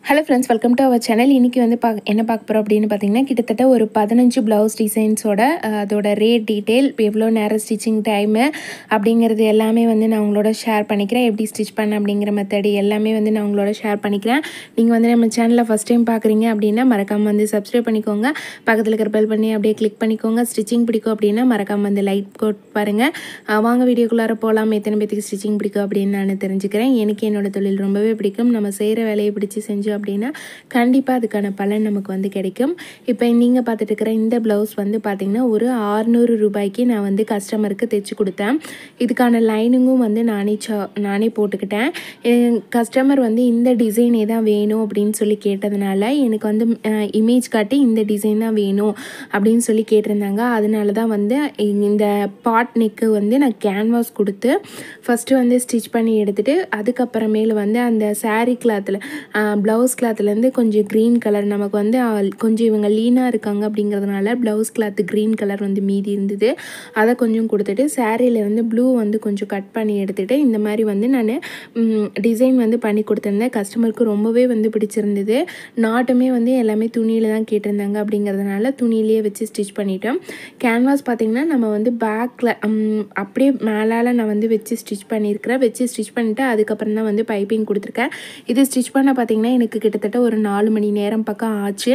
hello friends welcome to our channel இன்றைக்கி வந்து பா என்ன பார்க்க போகிறோம் அப்படின்னு பார்த்தீங்கன்னா கிட்டத்தட்ட ஒரு பதினஞ்சு ப்ளவுஸ் டிசைன்ஸோட அஹ், அதோட ரேட் டீட்டெயில் எவ்வளோ நேரம் ஸ்டிச்சிங் டைமு அப்படிங்கிறது எல்லாமே வந்து நான் உங்களோட ஷேர் பண்ணிக்கிறேன் எப்படி ஸ்டிச் பண்ண அப்படிங்கிற மெத்தடு எல்லாமே வந்து நான் உங்களோட ஷேர் பண்ணிக்கிறேன் நீங்கள் வந்து நம்ம சேனலில் ஃபஸ்ட் டைம் பார்க்குறீங்க அப்படின்னா மறக்காமல் வந்து சப்ஸ்கிரைப் பண்ணிக்கோங்க பக்கத்தில் இருக்கிற பெல் பண்ணி அப்படியே கிளிக் பண்ணிக்கோங்க ஸ்டிச்சிங் பிடிக்கும் அப்படின்னா மறக்காமல் வந்து லைட் கோட் பாருங்கள் அஹ், வாங்க வீடியோக்குள்ளார போகலாம் எத்தனை பேத்துக்கு ஸ்டிச்சிங் பிடிக்கும் அப்படின்னு நான் தெரிஞ்சுக்கிறேன் எனக்கு என்னோட தொழில் ரொம்பவே பிடிக்கும் நம்ம செய்கிற வேலையை பிடிச்சி செஞ்சோம் அப்படின்னா கண்டிப்பாக அதுக்கான பலன் நமக்கு வந்து கிடைக்கும் இப்போ நீங்கள் பார்த்துட்டு இருக்கிற இந்த ப்ளவுஸ் வந்து பார்த்திங்கன்னா ஒரு ஆறுநூறு ரூபாய்க்கு நான் வந்து கஸ்டமருக்கு தைச்சி கொடுத்தேன் இதுக்கான லைனிங்கும் வந்து நானே சா நானே போட்டுக்கிட்டேன் கஸ்டமர் வந்து இந்த டிசைனே தான் வேணும் அப்படின்னு சொல்லி கேட்டதுனால எனக்கு வந்து இமேஜ் காட்டி இந்த டிசைன் தான் வேணும் அப்படின்னு சொல்லி கேட்டிருந்தாங்க அதனால தான் வந்து இந்த பாட் நெக்கு வந்து நான் கேன்வாஸ் கொடுத்து ஃபஸ்ட்டு வந்து ஸ்டிச் பண்ணி எடுத்துகிட்டு அதுக்கப்புறமேல வந்து அந்த saree கிளாத்தில் ப்ளவுஸ் கிளாத்லேருந்து கொஞ்சம் க்ரீன் கலர் நமக்கு வந்து ஆ, கொஞ்சம் இவங்க லீனாக இருக்காங்க அப்படிங்கிறதுனால ப்ளவுஸ் கிளாத் க்ரீன் கலர் வந்து மீதி இருந்தது அதை கொஞ்சம் கொடுத்துட்டு சாரியில் வந்து ப்ளூ வந்து கொஞ்சம் கட் பண்ணி எடுத்துகிட்டு இந்த மாதிரி வந்து நான் டிசைன் வந்து பண்ணி கொடுத்துருந்தேன் கஸ்டமருக்கு ரொம்பவே வந்து பிடிச்சிருந்தது நாட்டுமே வந்து எல்லாமே துணியில் தான் கேட்டிருந்தாங்க அப்படிங்கிறதுனால துணியிலேயே வச்சு ஸ்டிச் பண்ணிட்டோம் கேன்வாஸ் பார்த்திங்கன்னா நம்ம வந்து பேக்கில் அப்படியே மேலால் நான் வந்து வச்சு ஸ்டிச் பண்ணியிருக்கிறேன் வச்சு ஸ்டிச் பண்ணிவிட்டு அதுக்கப்புறம் தான் வந்து பைப்பிங் கொடுத்துருக்கேன் இது ஸ்டிச் பண்ண பார்த்திங்கன்னா எனக்கு கிட்டத்தட்ட ஒரு நாலு மணி நேரம் பக்கம் ஆச்சு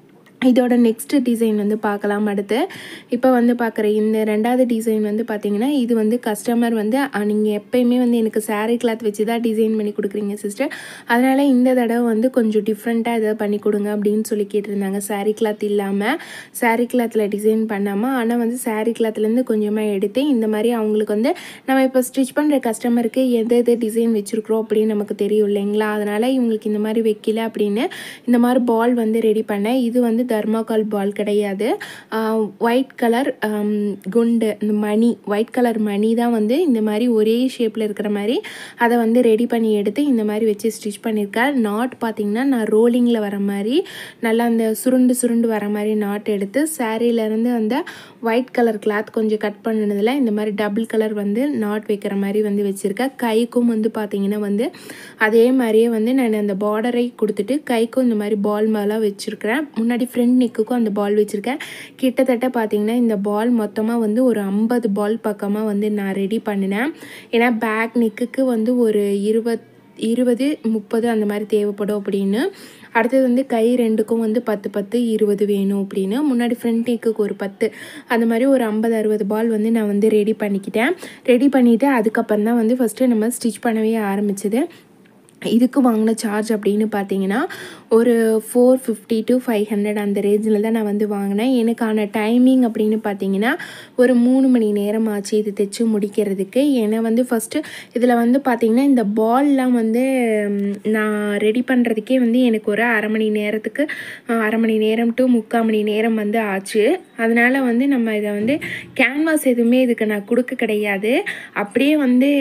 இதோட நெக்ஸ்ட் டிசைன் வந்து பார்க்கலாம் அடுத்து இப்போ வந்து பார்க்குற இந்த ரெண்டாவது டிசைன் வந்து பார்த்தீங்கன்னா இது வந்து கஸ்டமர் வந்து நீங்கள் எப்பயுமே வந்து எனக்கு saree கிளாத் வச்சு தான் டிசைன் பண்ணி கொடுக்குறீங்க சிஸ்டர் அதனால் இந்த தடவை வந்து கொஞ்சம் டிஃப்ரெண்ட்டாக எதாவது பண்ணி கொடுங்க அப்படின்னு சொல்லி கேட்டிருந்தாங்க saree கிளாத் இல்லாமல் saree கிளாத்தில் டிசைன் பண்ணாமல் ஆனால் வந்து saree கிளாத்லேருந்து கொஞ்சமாக எடுத்து இந்த மாதிரி அவங்களுக்கு வந்து நம்ம இப்போ ஸ்டிச் பண்ணுற கஸ்டமருக்கு எது எது டிசைன் வச்சுருக்குறோம் அப்படின்னு நமக்கு தெரியும் இல்லைங்களா அதனால் இவங்களுக்கு இந்த மாதிரி வைக்கல அப்படின்னு இந்த மாதிரி பால் வந்து ரெடி பண்ணேன் இது வந்து தர்மாகால் பால் கிடையாது ஒயிட் கலர் குண்டு இந்த மணி ஒயிட் கலர் மணி தான் வந்து இந்த மாதிரி ஒரே ஷேப்பில் இருக்கிற மாதிரி அதை வந்து ரெடி பண்ணி எடுத்து இந்த மாதிரி வச்சு ஸ்டிச் பண்ணியிருக்கேன் நாட் பார்த்திங்கன்னா நான் ரோலிங்கில் வர மாதிரி நல்லா அந்த சுருண்டு சுருண்டு வர மாதிரி நாட் எடுத்து சாரீலேருந்து அந்த ஒயிட் கலர் கிளாத் கொஞ்சம் கட் பண்ணினதில் இந்த மாதிரி டபுள் கலர் வந்து நாட் வைக்கிற மாதிரி வந்து வச்சுருக்கேன் கைக்கும் வந்து பார்த்திங்கன்னா வந்து அதே மாதிரியே வந்து நான் அந்த பார்டரை கொடுத்துட்டு கைக்கும் இந்த மாதிரி பால் மேலாக வச்சுருக்கிறேன் முன்னாடி ஃப்ரண்ட் நெக்குக்கும் அந்த பால் வச்சுருக்கேன் கிட்டத்தட்ட பார்த்திங்கன்னா இந்த பால் மொத்தமாக வந்து ஒரு ஐம்பது பால் பக்கமாக வந்து நான் ரெடி பண்ணினேன் ஏன்னா பேக் நெக்குக்கு வந்து ஒரு இருபத் இருபது முப்பது அந்த மாதிரி தேவைப்படும் அப்படின்னு அடுத்தது வந்து கை ரெண்டுக்கும் வந்து பத்து பத்து இருபது வேணும் அப்படின்னு முன்னாடி ஃப்ரண்ட் நெக்குக்கு ஒரு பத்து அந்த மாதிரி ஒரு ஐம்பது அறுபது பால் வந்து நான் வந்து ரெடி பண்ணிக்கிட்டேன் ரெடி பண்ணிவிட்டு அதுக்கப்புறம் தான் வந்து ஃபஸ்ட்டு நம்ம ஸ்டிச் பண்ணவே ஆரம்பிச்சது இதுக்கு வாங்கின சார்ஜ் அப்படின்னு பார்த்தீங்கன்னா ஒரு four fifty to five hundred அந்த ரேஞ்சில் தான் நான் வந்து வாங்கினேன் எனக்கான டைமிங் அப்படின்னு பார்த்தீங்கன்னா ஒரு மூணு மணி நேரம் ஆச்சு இது தைச்சு முடிக்கிறதுக்கு ஏன்னா வந்து ஃபஸ்ட்டு இதில் வந்து பார்த்திங்கன்னா இந்த பால்லாம் வந்து ம், நான் ரெடி பண்ணுறதுக்கே வந்து எனக்கு ஒரு அரை மணி நேரத்துக்கு அஹ், அரை மணி நேரம் டு முக்கால் மணி நேரம் வந்து ஆச்சு அதனால் வந்து நம்ம இதை வந்து கேன்வாஸ் எதுவுமே இதுக்கு நான் கொடுக்க கிடையாது அப்படியே வந்து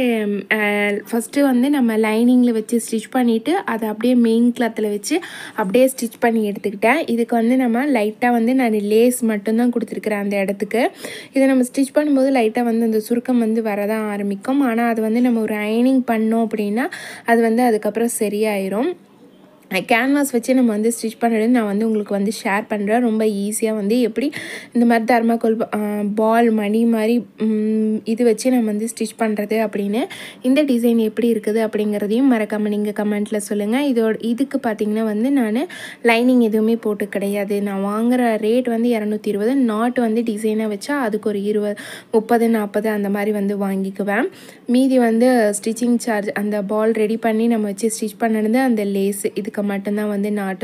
ஃபஸ்ட்டு வந்து நம்ம லைனிங்கில் வச்சு ஸ்டிச் பண்ணிவிட்டு அதை அப்படியே மெயின் கிளாத்தில் வச்சு அப்படியே ஸ்டிச் பண்ணி எடுத்துக்கிட்டேன் இதுக்கு வந்து நம்ம லைட்டாக வந்து நான் லேஸ் மட்டும்தான் கொடுத்துருக்குறேன் அந்த இடத்துக்கு இதை நம்ம ஸ்டிச் பண்ணும்போது லைட்டாக வந்து அந்த சுருக்கம் வந்து வரதான் ஆரம்பிக்கும் ஆனால் அது வந்து நம்ம ஒரு அயனிங் பண்ணோம் அப்படின்னா அது வந்து அதுக்கப்புறம் சரியாயிரும் கேன்வாஸ் வச்சு நம்ம வந்து ஸ்டிச் பண்ணுறது நான் வந்து உங்களுக்கு வந்து ஷேர் பண்ணுறேன் ரொம்ப ஈஸியாக வந்து எப்படி இந்த மாதிரி தர்மாக்கோல் பால் மணி மாதிரி ம், இது வச்சு நம்ம வந்து ஸ்டிச் பண்ணுறது அப்படின்னு இந்த டிசைன் எப்படி இருக்குது அப்படிங்கிறதையும் மறக்காமல் நீங்கள் கமெண்ட்டில் சொல்லுங்கள் இதோட இதுக்கு பார்த்தீங்கன்னா வந்து நான் லைனிங் எதுவுமே போட்டு கிடையாது நான் வாங்குற ரேட் வந்து இரநூத்தி இருபது நாட் வந்து டிசைனாக வச்சா அதுக்கு ஒரு இருபது முப்பது நாற்பது அந்த மாதிரி வந்து வாங்கிக்குவேன் மீதி வந்து ஸ்டிச்சிங் சார்ஜ் அந்த பால் ரெடி பண்ணி நம்ம வச்சு ஸ்டிச் பண்ணது அந்த லேஸ் இதுக்கு மட்டும்தான் வந்து நாட்டு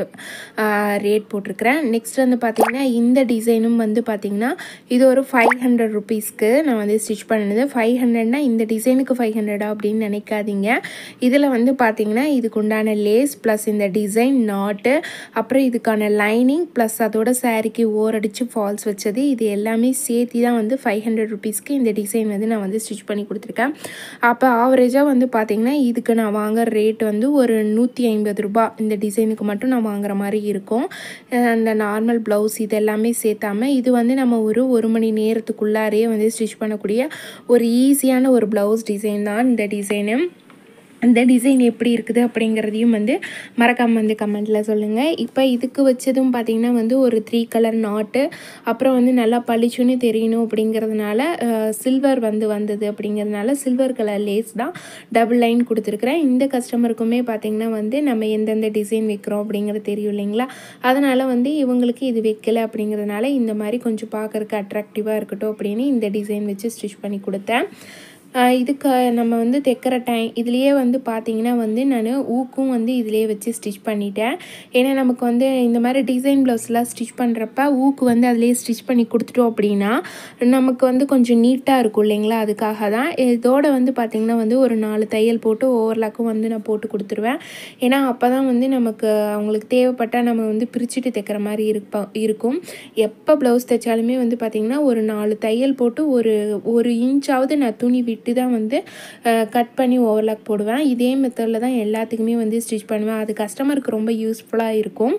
ரேட் போட்டிருக்கிறேன் நெக்ஸ்ட் வந்து பார்த்திங்கன்னா இந்த டிசைனும் வந்து பார்த்திங்கன்னா இது ஒரு ஃபைவ் ஹண்ட்ரட் ருபீஸ்க்கு நான் வந்து ஸ்டிச் பண்ணது ஃபைவ் ஹண்ட்ரட்னா இந்த டிசைனுக்கு ஃபைவ் ஹண்ட்ரடா அப்படின்னு நினைக்காதீங்க இதில் வந்து பார்த்திங்கன்னா இதுக்கு உண்டான லேஸ் ப்ளஸ் இந்த டிசைன் நாட்டு அப்புறம் இதுக்கான லைனிங் ப்ளஸ் அதோட சாரிக்கு ஓரடிச்சு ஃபால்ஸ் வச்சது இது எல்லாமே சேர்த்து தான் வந்து ஃபைவ் ஹண்ட்ரட் ருபீஸ்க்கு இந்த டிசைன் வந்து நான் வந்து ஸ்டிச் பண்ணி கொடுத்துருக்கேன் அப்போ ஆவரேஜாக வந்து பார்த்திங்கன்னா இதுக்கு நான் வாங்குற ரேட் வந்து ஒரு நூற்றி ஐம்பது ரூபாய் இந்த டிசைனுக்கு மட்டும் நான் வாங்குற மாதிரி இருக்கும் அஹ் அந்த நார்மல் ப்ளவுஸ் இது எல்லாமே சேர்த்தாம இது வந்து நம்ம ஒரு ஒரு மணி நேரத்துக்குள்ளாரே வந்து ஸ்டிச் பண்ணக்கூடிய ஒரு ஈஸியான ஒரு ப்ளவுஸ் டிசைன் தான் இந்த டிசைனு இந்த டிசைன் எப்படி இருக்குது அப்படிங்கிறதையும் வந்து மறக்காமல் வந்து கமெண்ட்டில் சொல்லுங்கள் இப்போ இதுக்கு வச்சதும் பார்த்திங்கன்னா வந்து ஒரு த்ரீ கலர் நாட்டு அப்புறம் வந்து நல்லா பளிச்சுன்னு தெரியணும் அப்படிங்கிறதுனால சில்வர் வந்து வந்தது அப்படிங்கிறதுனால சில்வர் கலர் லேஸ் தான் டபுள் லைன் கொடுத்துருக்குறேன் இந்த கஸ்டமருக்குமே பார்த்திங்கன்னா வந்து நம்ம எந்தெந்த டிசைன் வைக்கிறோம் அப்படிங்கிறது தெரியும் இல்லைங்களா அதனால் வந்து இவங்களுக்கு இது வைக்கல அப்படிங்கிறதுனால இந்த மாதிரி கொஞ்சம் பார்க்குறக்கு அட்ராக்டிவாக இருக்கட்டும் அப்படின்னு இந்த டிசைன் வச்சு ஸ்டிச் பண்ணி கொடுத்தேன் ஆஹ் இதுக்கு நம்ம வந்து தைக்கிற டைம் இதுலேயே வந்து பார்த்தீங்கன்னா வந்து நான் ஊக்கும் வந்து இதிலேயே வச்சு ஸ்டிச் பண்ணிட்டேன் ஏன்னா நமக்கு வந்து இந்த மாதிரி டிசைன் ப்ளவுஸ்லாம் ஸ்டிச் பண்ணுறப்ப ஊக்கு வந்து அதிலேயே ஸ்டிச் பண்ணி கொடுத்துட்டோம் அப்படின்னா நமக்கு வந்து கொஞ்சம் நீட்டாக இருக்கும் இல்லைங்களா அதுக்காக தான் இதோட வந்து பார்த்திங்கன்னா வந்து ஒரு நாலு தையல் போட்டு ஓவர்லாக்கும் வந்து நான் போட்டு கொடுத்துருவேன் ஏன்னா அப்போ தான் வந்து நமக்கு அவங்களுக்கு தேவைப்பட்டால் நம்ம வந்து பிரிச்சுட்டு தைக்கிற மாதிரி இருப்ப இருக்கும் எப்போ ப்ளவுஸ் தைச்சாலுமே வந்து பார்த்திங்கன்னா ஒரு நாலு தையல் போட்டு ஒரு ஒரு இன்ச்சாவது நான் துணி விட்டு தான் வந்து கட் பண்ணி ஓவர்லாக் போடுவேன் இதே மெத்தடில் தான் எல்லாத்துக்குமே வந்து ஸ்டிச் பண்ணுவேன் அது கஸ்டமருக்கு ரொம்ப யூஸ்ஃபுல்லாக இருக்கும்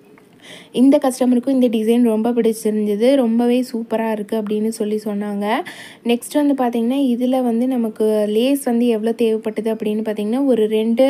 இந்த கஸ்டமருக்கும் இந்த டிசைன் ரொம்ப பிடிச்சிருந்தது ரொம்பவே சூப்பராக இருக்குது அப்படின்னு சொல்லி சொன்னாங்க நெக்ஸ்ட் வந்து பார்த்திங்கன்னா இதில் வந்து நமக்கு லேஸ் வந்து எவ்வளோ தேவைப்பட்டது அப்படின்னு பார்த்திங்கன்னா ஒரு ரெண்டு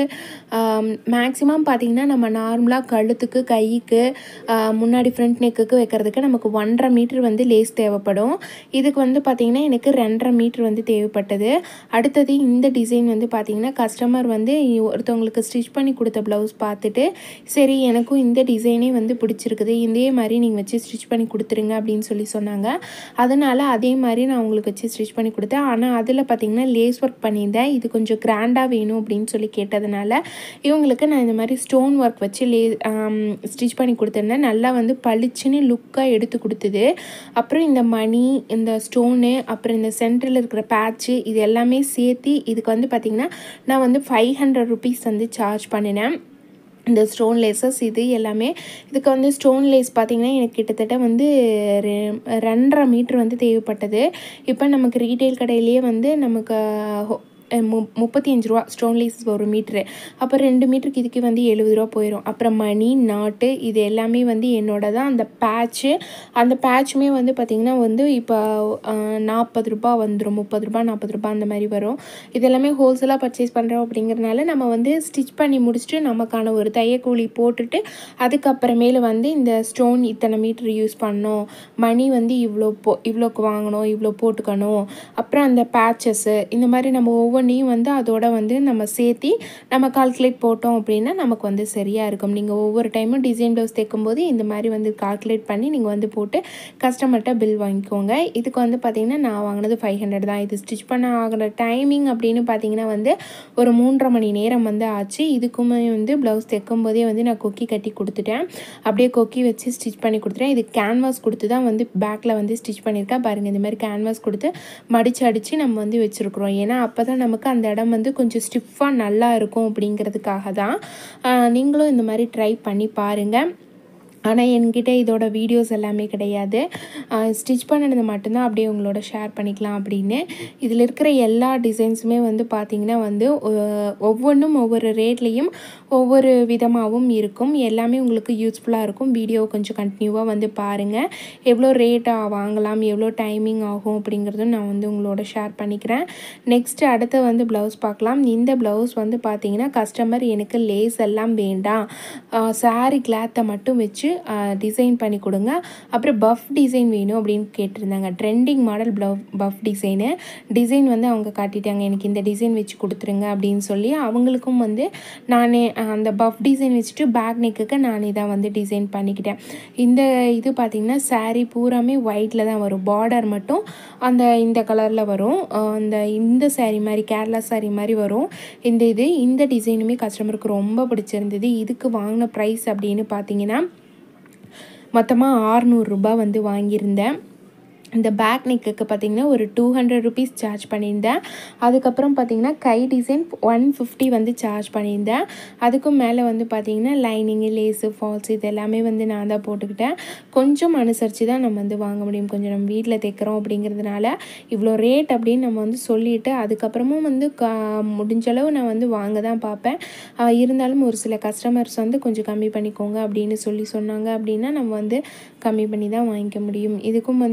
மேக்ஸிமம் பார்த்திங்கன்னா நம்ம நார்மலாக கழுத்துக்கு கைக்கு ஆஹ், முன்னாடி ஃப்ரண்ட் நெக்குக்கு வைக்கிறதுக்கு நமக்கு ஒன்றரை மீட்டர் வந்து லேஸ் தேவைப்படும் இதுக்கு வந்து பார்த்திங்கன்னா எனக்கு ரெண்டரை மீட்டர் வந்து தேவைப்பட்டது அடுத்தது இந்த டிசைன் வந்து பார்த்திங்கன்னா கஸ்டமர் வந்து ஒருத்தவங்களுக்கு ஸ்டிச் பண்ணி கொடுத்த ப்ளவுஸ் பார்த்துட்டு சரி எனக்கும் இந்த டிசைனே வந்து பிடிச்சிருக்குது இதே மாதிரி நீங்கள் வச்சு ஸ்டிச் பண்ணி கொடுத்துருங்க அப்படின்னு சொல்லி சொன்னாங்க அதனால் அதே மாதிரி நான் உங்களுக்கு வச்சு ஸ்டிச் பண்ணி கொடுத்தேன் ஆனால் அதில் பார்த்தீங்கன்னா லேஸ் ஒர்க் பண்ணியிருந்தேன் இது கொஞ்சம் கிராண்டாக வேணும் அப்படின்னு சொல்லி கேட்டதுனால இவங்களுக்கு நான் இந்த மாதிரி ஸ்டோன் ஒர்க் வச்சு லே ஸ்டிச் பண்ணி கொடுத்துருந்தேன் நல்லா வந்து பளிச்சுன்னு லுக்காக எடுத்து கொடுத்தது அப்புறம் இந்த மணி இந்த ஸ்டோனு அப்புறம் இந்த சென்டரில் இருக்கிற பேட்ச்சு இது எல்லாமே சேர்த்து இதுக்கு வந்து பார்த்திங்கன்னா நான் வந்து ஃபைவ் ஹண்ட்ரட் ருபீஸ் வந்து சார்ஜ் பண்ணினேன் இந்த ஸ்டோன் லேசஸ் இது எல்லாமே இதுக்கு வந்து ஸ்டோன் லேஸ் பார்த்திங்கன்னா எனக்கு கிட்டத்தட்ட வந்து ரெ- ரெண்டரை மீட்ரு வந்து தேவைப்பட்டது இப்போ நமக்கு ரீட்டைல் கடையிலேயே வந்து நமக்கு ஹோ- அஹ் மு முப்பத்தி அஞ்சு ரூபா ஸ்டோன் லேஸ் ஒரு மீட்ரு அப்போ ரெண்டு மீட்டருக்கு இதுக்கு வந்து எழுபது ரூபா போயிடும் அப்புறம் மணி நாட்டு இது எல்லாமே வந்து என்னோட தான் அந்த பேட்ச்சு அந்த பேட்சுமே வந்து பார்த்திங்கன்னா வந்து இப்போ நாற்பது ரூபா வந்துடும் முப்பது ரூபா நாற்பது ரூபா அந்த மாதிரி வரும் இது எல்லாமே ஹோல்சேலாக பர்ச்சேஸ் பண்ணுறோம் அப்படிங்கிறனால நம்ம வந்து ஸ்டிச் பண்ணி முடிச்சுட்டு நமக்கான ஒரு தையக்கூலி போட்டுட்டு அதுக்கப்புறமேல வந்து இந்த ஸ்டோன் இத்தனை மீட்டர் யூஸ் பண்ணோம் மணி வந்து இவ்வளோ போ இவ்வளோக்கு வாங்கணும் இவ்வளோ போட்டுக்கணும் அப்புறம் அந்த பேச்சஸ்ஸு இந்த மாதிரி நம்ம ஒவ்வொன்றையும் வந்து அதோட வந்து நம்ம சேர்த்தி நம்ம கால்குலேட் போட்டோம் அப்படின்னா நமக்கு வந்து சரியாக இருக்கும் நீங்கள் ஒவ்வொரு டைமும் டிசைன் ப்ளவுஸ் தைக்கும்போது இந்த மாதிரி வந்து கால்குலேட் பண்ணி நீங்கள் வந்து போட்டு கஸ்டமர்கிட்ட பில் வாங்கிக்கோங்க இதுக்கு வந்து பார்த்திங்கன்னா நான் வாங்கினது ஃபைவ் ஹண்ட்ரட் தான் இது ஸ்டிச் பண்ண ஆகிற டைமிங் அப்படின்னு பார்த்தீங்கன்னா வந்து ஒரு மூன்றரை மணி நேரம் வந்து ஆச்சு இதுக்குமே வந்து ப்ளவுஸ் தைக்கும் போதே வந்து நான் கொக்கி கட்டி கொடுத்துட்டேன் அப்படியே கொக்கி வச்சு ஸ்டிச் பண்ணி கொடுத்துட்டேன் இது கேன்வாஸ் கொடுத்து தான் வந்து பேக்கில் வந்து ஸ்டிச் பண்ணியிருக்கேன் பாருங்கள் இந்த மாதிரி கேன்வாஸ் கொடுத்து மடித்து அடித்து நம்ம வந்து வச்சுருக்குறோம் ஏன்னா அப்போ தான் நமக்கு அந்த இடம் வந்து கொஞ்சம் ஸ்டிஃபாக நல்லா இருக்கும் அப்படிங்கிறதுக்காக தான் ஆஹ் நீங்களும் இந்த மாதிரி ட்ரை பண்ணி பாருங்கள் ஆனால் என்கிட்ட இதோட வீடியோஸ் எல்லாமே கிடையாது ஸ்டிச் பண்ணது மட்டும்தான் அப்படியே உங்களோட ஷேர் பண்ணிக்கலாம் அப்படின்னு இதில் இருக்கிற எல்லா டிசைன்ஸுமே வந்து பார்த்திங்கன்னா வந்து ஒ- ஒவ்வொன்றும் ஒவ்வொரு ரேட்லேயும் ஒவ்வொரு விதமாகவும் இருக்கும் எல்லாமே உங்களுக்கு யூஸ்ஃபுல்லாக இருக்கும் வீடியோ கொஞ்சம் கண்டினியூவாக வந்து பாருங்கள் எவ்வளோ ரேட்டாக வாங்கலாம் எவ்வளோ டைமிங் ஆகும் அப்படிங்கிறதும் நான் வந்து உங்களோட ஷேர் பண்ணிக்கிறேன் நெக்ஸ்ட்டு அடுத்து வந்து ப்ளவுஸ் பார்க்கலாம் இந்த ப்ளவுஸ் வந்து பார்த்தீங்கன்னா கஸ்டமர் எனக்கு லேஸ் எல்லாம் வேண்டாம் சாரி கிளாத்தை மட்டும் வச்சு டிசைன் பண்ணி கொடுங்க அப்புறம் பஃப் டிசைன் வேணும் அப்படின்னு கேட்டிருந்தாங்க trending model blouse puff design design வந்து அவங்க காட்டிட்டாங்க எனக்கு இந்த டிசைன் வச்சு கொடுத்துருங்க அப்படின்னு சொல்லி அவங்களுக்கும் வந்து நானே அஹ், அந்த பஃப் டிசைன் வச்சுட்டு பேக் நெக்குக்கு நானே தான் வந்து டிசைன் பண்ணிக்கிட்டேன் இந்த இது பார்த்திங்கன்னா saree பூராமே ஒயிட்டில் தான் வரும் பார்டர் மட்டும் அந்த இந்த கலரில் வரும் அஹ், அந்த இந்த saree மாதிரி கேரளா saree மாதிரி வரும் இந்த இது இந்த டிசைனுமே கஸ்டமருக்கு ரொம்ப பிடிச்சிருந்தது இதுக்கு வாங்கின ப்ரைஸ் அப்படின்னு பார்த்தீங்கன்னா மொத்தமாக ஆறுநூறுரூபா வந்து வாங்கியிருந்தேன் இந்த பேக் நெக்குக்கு பார்த்தீங்கன்னா ஒரு டூ ஹண்ட்ரட் ருபீஸ் சார்ஜ் பண்ணியிருந்தேன் அதுக்கப்புறம் பார்த்தீங்கன்னா கை டிசைன் ஒன் ஃபிஃப்டி வந்து சார்ஜ் பண்ணியிருந்தேன் அதுக்கும் மேலே வந்து பார்த்தீங்கன்னா லைனிங்கு லேஸு ஃபால்ஸ் இது எல்லாமே வந்து நான் தான் போட்டுக்கிட்டேன் கொஞ்சம் அனுசரித்து தான் நம்ம வந்து வாங்க முடியும் கொஞ்சம் நம்ம வீட்டில் தைக்கிறோம் அப்படிங்கிறதுனால இவ்வளோ ரேட் அப்படின்னு நம்ம வந்து சொல்லிவிட்டு அதுக்கப்புறமும் வந்து க முடிஞ்ச அளவு நான் வந்து வாங்க தான் பார்ப்பேன் ஆஹ் இருந்தாலும் ஒரு சில கஸ்டமர்ஸ் வந்து கொஞ்சம் கம்மி பண்ணிக்கோங்க அப்படின்னு சொல்லி சொன்னாங்க அப்படின்னா நம்ம வந்து கம்மி பண்ணி தான் வாங்கிக்க முடியும் இதுக்கும் வந்து பார்த்திங்கன்னா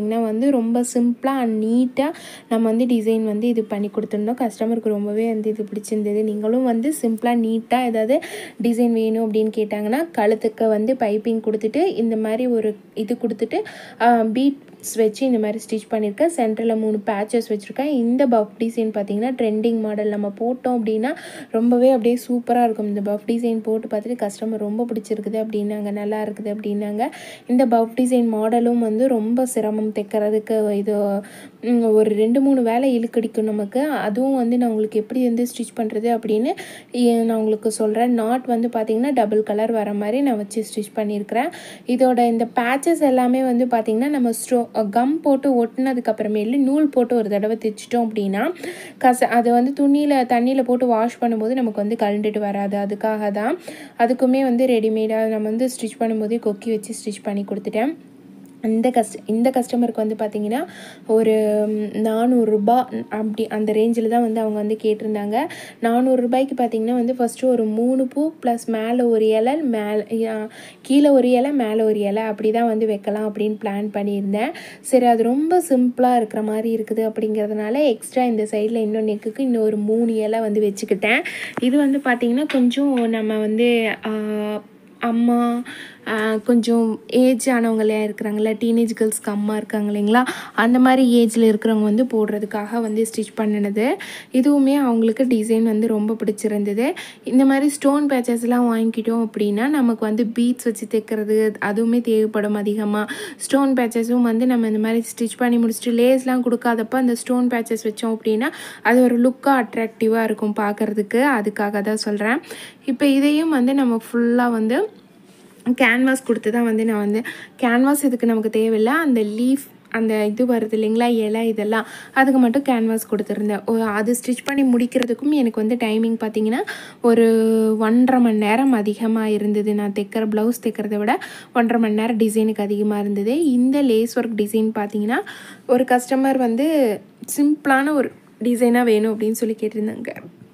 பார்த்திங்கன்னா வந்து ரொம்ப சிம்பிளாக அண்ட் நீட்டாக நம்ம வந்து டிசைன் வந்து இது பண்ணி கொடுத்துருந்தோம் கஸ்டமருக்கு ரொம்பவே வந்து இது பிடிச்சிருந்தது நீங்களும் வந்து சிம்பிளாக நீட்டாக ஏதாவது டிசைன் வேணும் அப்படின்னு கேட்டாங்கன்னா கழுத்துக்கு வந்து பைப்பிங் கொடுத்துட்டு இந்த மாதிரி ஒரு இது கொடுத்துட்டு பீட் வச்சு இந்த மாதிரி ஸ்டிச் பண்ணியிருக்கேன் சென்டரில் மூணு பேச்சஸ் வச்சுருக்கேன் இந்த பஃப் டிசைன் பார்த்தீங்கன்னா ட்ரெண்டிங் மாடல் நம்ம போட்டோம் அப்படின்னா ரொம்பவே அப்படியே சூப்பராக இருக்கும் இந்த பஃப் டிசைன் போட்டு பார்த்துட்டு கஸ்டமர் ரொம்ப பிடிச்சிருக்குது அப்படின்னாங்க நல்லா இருக்குது அப்படின்னாங்க இந்த பஃப் டிசைன் மாடலும் வந்து ரொம்ப சிரமம் தைக்கிறதுக்கு இது ம், ஒரு ரெண்டு மூணு வேலை இழுக்கடிக்கும் நமக்கு அதுவும் வந்து நான் உங்களுக்கு எப்படி வந்து ஸ்டிச் பண்ணுறது அப்படின்னு ஏ- நான் உங்களுக்கு சொல்கிறேன் நாட் வந்து பார்த்திங்கன்னா டபுள் கலர் வர மாதிரி நான் வச்சு ஸ்டிச் பண்ணியிருக்கிறேன் இதோட இந்த பேச்சஸ் எல்லாமே வந்து பார்த்திங்கன்னா நம்ம ஸ்டோ கம் போட்டு ஒட்டினதுக்கு அப்புறமேலு நூல் போட்டு ஒரு தடவை தைச்சிட்டோம் அப்படின்னா கச அது வந்து துணியில் தண்ணியில் போட்டு வாஷ் பண்ணும்போது நமக்கு வந்து கழண்டுட்டு வராது அதுக்காக தான் அதுக்குமே வந்து ரெடிமேடாக நம்ம வந்து ஸ்டிச் பண்ணும்போதே கொக்கி வச்சு ஸ்டிச் பண்ணி கொடுத்துட்டேன் இந்த கஸ்ட இந்த கஸ்டமருக்கு வந்து பார்த்திங்கன்னா ஒரு நானூறுரூபா அப்படி அந்த ரேஞ்சில் தான் வந்து அவங்க வந்து கேட்டிருந்தாங்க நானூறுரூபாய்க்கு பார்த்திங்கன்னா வந்து ஃபஸ்ட்டு ஒரு மூணு பூ ப்ளஸ் மேலே ஒரு இலை மேலே கீழே ஒரு இலை மேலே ஒரு இலை அப்படி தான் வந்து வைக்கலாம் அப்படின்னு பிளான் பண்ணியிருந்தேன் சரி அது ரொம்ப சிம்பிளாக இருக்கிற மாதிரி இருக்குது அப்படிங்கிறதுனால எக்ஸ்ட்ரா இந்த சைடில் இன்னும் நெக்குக்கு இன்னும் ஒரு மூணு இலை வந்து வச்சுக்கிட்டேன் இது வந்து பார்த்திங்கன்னா கொஞ்சம் நம்ம வந்து ஆஹ், அம்மா ஆஹ், கொஞ்சம் ஏஜ் ஆனவங்களே இருக்கிறாங்களே டீனேஜ் கேர்ள்ஸ்க்கு அம்மா இருக்காங்க இல்லைங்களா அந்த மாதிரி ஏஜில் இருக்கிறவங்க வந்து போடுறதுக்காக வந்து ஸ்டிச் பண்ணினது இதுவுமே அவங்களுக்கு டிசைன் வந்து ரொம்ப பிடிச்சிருந்தது இந்த மாதிரி ஸ்டோன் பேச்சஸ்லாம் வாங்கிக்கிட்டோம் அப்படின்னா நமக்கு வந்து பீட்ஸ் வச்சு தைக்கிறது அதுவுமே தேவைப்படும் அதிகமாக ஸ்டோன் பேச்சஸும் வந்து நம்ம இந்த மாதிரி ஸ்டிச் பண்ணி முடிச்சுட்டு லேஸ்லாம் கொடுக்காதப்ப அந்த ஸ்டோன் பேச்சஸ் வச்சோம் அப்படின்னா அது ஒரு லுக்காக அட்ராக்டிவாக இருக்கும் பார்க்குறதுக்கு அதுக்காக தான் சொல்கிறேன் இப்போ இதையும் வந்து நம்ம ஃபுல்லாக வந்து கேன்வாஸ் கொடுத்து தான் வந்து நான் வந்து கேன்வாஸ் இதுக்கு நமக்கு தேவையில்லை அந்த லீஃப் அந்த இது வருது இல்லைங்களா இலை இதெல்லாம் அதுக்கு மட்டும் கேன்வாஸ் கொடுத்துருந்தேன் ஓ- அது ஸ்டிச் பண்ணி முடிக்கிறதுக்கும் எனக்கு வந்து டைமிங் பார்த்தீங்கன்னா ஒரு ஒன்றரை மணி நேரம் அதிகமாக இருந்தது நான் தைக்கிற ப்ளவுஸ் தைக்கிறத விட ஒன்றரை மணி நேரம் டிசைனுக்கு அதிகமாக இருந்தது இந்த லேஸ் ஒர்க் டிசைன் பார்த்தீங்கன்னா ஒரு கஸ்டமர் வந்து சிம்பிளான ஒரு டிசைனாக வேணும் அப்படின்னு சொல்லி கேட்டிருந்தாங்க